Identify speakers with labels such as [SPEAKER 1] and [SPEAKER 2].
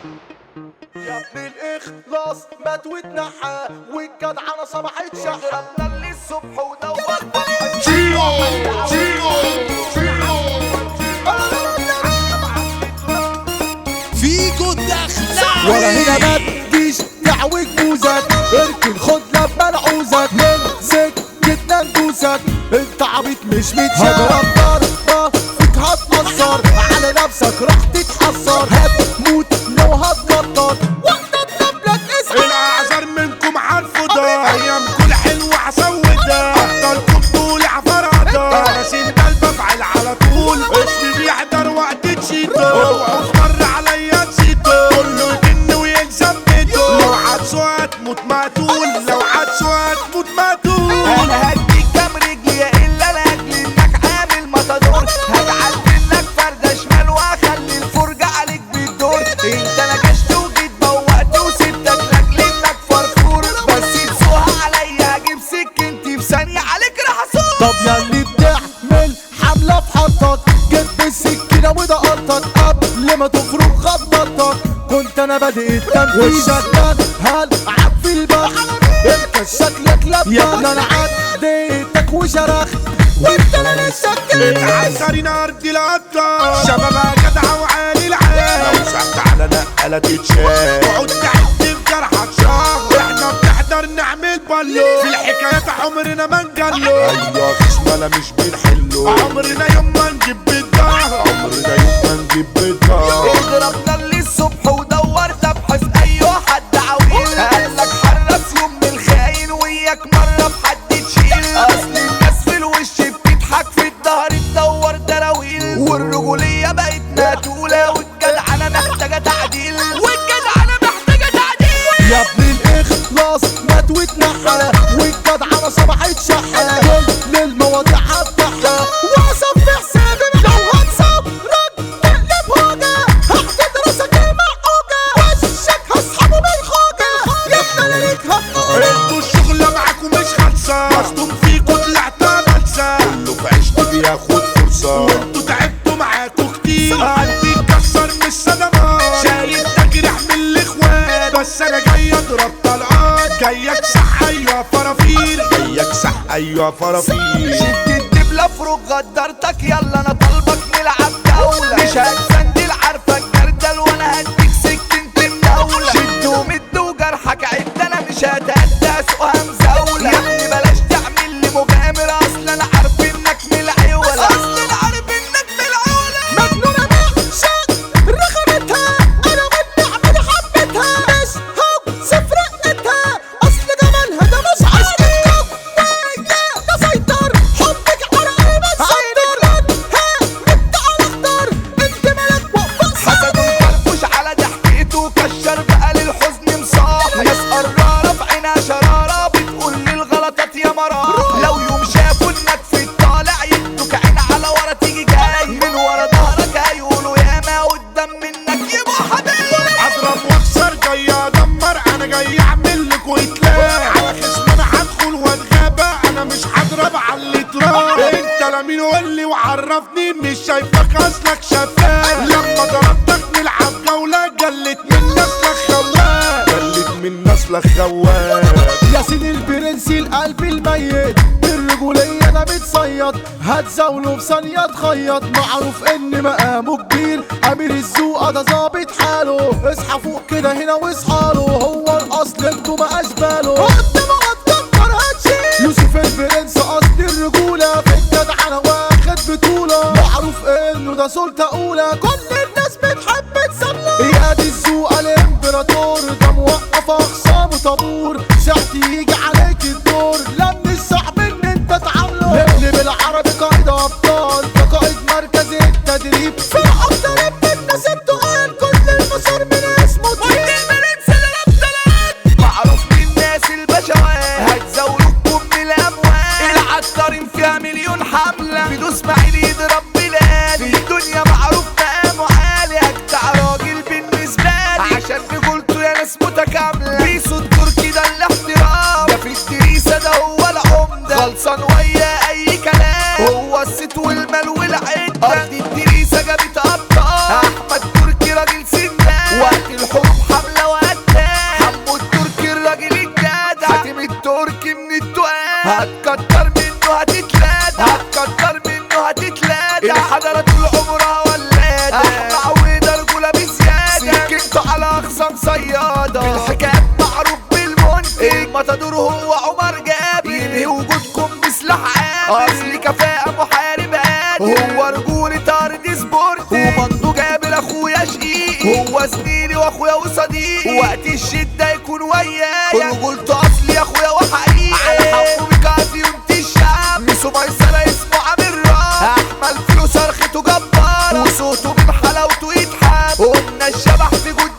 [SPEAKER 1] يا ابن الاخلاص مات واتنحى والجدعنة صبحت شحة ضربنا للصبح ودور
[SPEAKER 2] فيكو الدخلاوي
[SPEAKER 1] ولا هنا ما تجيش تعوج موزك اركن خد لما نعوزك من سكتنا ندوسك انت عبيط مش متشاف هضرب ضربة فيك هتأثر على نفسك راح تتحسر هتموت لو هتنطط وانت تقابلك اسعى
[SPEAKER 3] الاعذار منكم عارفه ده ايامكم الحلوه هسودها افضلكم طول عفرادة راسين قلب افعل على طول اسمي بيحضر وقت تشيتو اوعوا في مره عليا تزيدوا كله يجن ويلزم بيته لو عدسوا هتموت مقتول لو عدسوا هتموت مقتول
[SPEAKER 4] انا هديك كام رجلي الا لاجل انك عامل مطادور هجعل منك فرده شمال واخلي الفرجه عليك بتدور انت نكشت وجيت بوقت وسبتك لاجل انك فرفور بس تسوها عليا هجيب سكنتي في ثانيه عليك راح اصور
[SPEAKER 1] طب ياللي بتعمل حملة في حطك جيت بالسكينة ودقرتك قبل ما تفرق خبطتك كنت انا بادئ التنفيذ والشكلك هلعب في البحر انت شكلك لبن يا ابني انا عديتك وشرخت وانت انا لسه كده
[SPEAKER 3] متعسرين ارض القطة شباب جدع وعالي العال لو سحت على نقلة تتشال تقعد تعد في جرحك شهر احنا بنحضر نعمل بالو في الحكايات عمرنا ما نجلو ايوه خصمنا مش بنحلو عمرنا يوم ما نجيب بالظهر عمرنا يوم ما نجيب بالظهر
[SPEAKER 4] اضربنا للصبح ودورت ابحث ايوه حد عويل قالك حرص يوم من الخاين وياك مره بحد تشيل اصل الناس في الوش بتضحك في الظهر تدور دراويل والرجوليه بقت مقتوله والجدعنه محتاجه تعديل والجدعنه محتاجه تعديل
[SPEAKER 1] يا ابن الاخلاص مات واتنحى والجدعنة صبحت شحة كل المواضيع هفتحها واصف في حسابي لو هتصبرك تقلب هوجة هحدد راسك المعوجة وشك هسحبه بالخوجة يا ابن انا ليك هتقول
[SPEAKER 3] انتوا الشغلة معاكم مش خالصة مصدوم فيكوا طلعت بلسة كله في عشت بياخد فرصة وانتوا تعبتوا معاكوا كتير قلبي اتكسر من الصدمات شايل تجرح من الاخوات بس انا جاي اضرب طلقات جاي اكسح ايوه فرافير جاي اكسح ايوه فرافير
[SPEAKER 4] شد الدبلة فروق غدرتك يلا انا طالبك نلعب جولة مش هتسندل عارفك جردل وانا هديك سكينة النولة شد ومد وجرحك عد انا مش هتأدى سوقها مزاولة يا ابني بلاش تعمل لي مغامر اصل انا عارف انك من العيولة اصل انا عارف انك من العيولة
[SPEAKER 1] مجنونة بعشق رخامتها انا والنعمة دي حبتها مش هو سفرقتها اصل جمالها ده مش عشقتها ده ده سيطر حبك على قلبك سيطر ها انت على اخضر انت ملك وقفة
[SPEAKER 4] حسد وكرفوش على ضحكته كشر بقى للحزن مصاب ناس قرارة في عينها شرارة بتقول للغلطات يا مرار لو يوم شافوا انك في الطالع يدوك عين على ورا تيجي جاي من ورا ظهرك هيقولوا ياما قدام منك يبقوا حبايب
[SPEAKER 3] اضرب واكسر جاي ادمر انا جاي اعمل لكوا اتلاف على خصم انا هدخل واتغابى انا مش هضرب على اللي اتراب انت لا مين قول لي وعرفني مش شايفك اصلك شفاف لما ضربتك نلعب جولة جلت من نسلك خواب جلت من نسلك خواب
[SPEAKER 1] ياسين البرنسي القلب الميت الرجولية ده بتصيد هتزاوله في ثانية تخيط معروف ان مقامه كبير امير الزوقة ده ظابط حاله اصحى فوق كده هنا واصحى له هو الاصل انتوا ما اشباله قدام قدام هتشيل يوسف البرنس اصل الرجولة في الجدعنة واخد بطولة معروف انه ده سلطة اولى كل الناس بتحب تسمع اياد الزوقة الامبراطور ده موقف اخصامه طابور ساعتي يجي عليك الدور لم الصعب ان انت تعامله نقلب العربي قائد ابطال كقائد مركز التدريب في اكتر من الناس بتقال كل المسار من اسمه تجيب
[SPEAKER 4] معروف للناس البشوات هتزولوكم من الاموال العطارين فيها مليون حملة بدو اسماعيل يضرب بلاد في الدنيا معروف مقامه عالي اجدع راجل بالنسبة لي عشان رجولته يا ناس متكاملة بيسو التركي ده اللي حسن صيادة الحكايات معروف بالمنتج المطادور هو عمر جابر ينهي وجودكم بسلاح عابر اصلي كفاءة محارب قادر هو رجولة ارض سبورت ومندو جابر اخويا شقيق هو زميلي واخويا وصديقي وقت الشدة يكون ويايا رجولته اصلي يا اخويا وحقيقي على حبه بكافي وانت الشعب ميسو ميسرة اسمه عامل راب احمل فلوس صرخته جبارة وصوته من حلاوته يتحب قلنا الشبح في جود